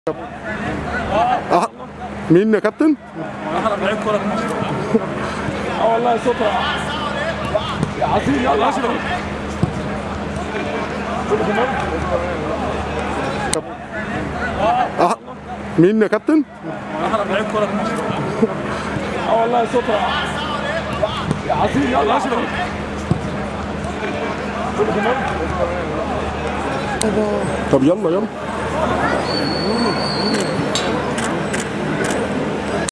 أه مين يا كابتن؟ احلى لعيب كوره في مصر اه والله صوت عظيم يلا اشرف أه مين يا كابتن؟ احلى لعيب كوره في مصر اه والله صوت عظيم يلا اشرف طب يلا يلا